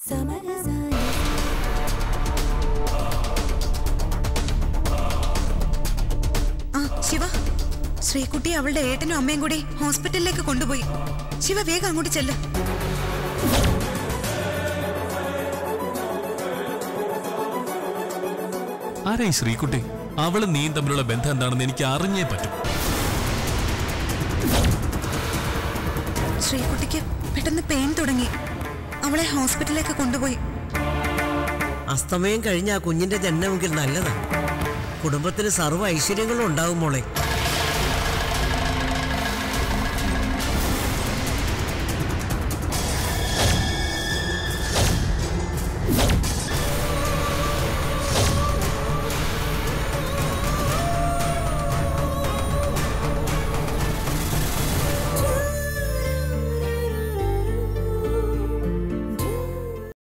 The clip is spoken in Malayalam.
ആ ശിവ ശ്രീകുട്ടി അവളുടെ ഏട്ടനും അമ്മയും കൂടി ഹോസ്പിറ്റലിലേക്ക് കൊണ്ടുപോയി ശിവ വേഗം അങ്ങോട്ട് ചെല്ല് ആരായി ശ്രീകുട്ടി അവളും നീയും തമ്മിലുള്ള ബന്ധം എന്താണെന്ന് എനിക്ക് അറിഞ്ഞേ പറ്റും ശ്രീകുട്ടിക്ക് പെട്ടെന്ന് പെയിൻ തുടങ്ങി അവളെ ഹോസ്പിറ്റലിലേക്ക് കൊണ്ടുപോയി അസ്തമയം കഴിഞ്ഞ ആ കുഞ്ഞിന്റെ ജനനമെങ്കിൽ നല്ലതാണ് കുടുംബത്തിന് സർവ്വ ഐശ്വര്യങ്ങളും ഉണ്ടാവും മോളെ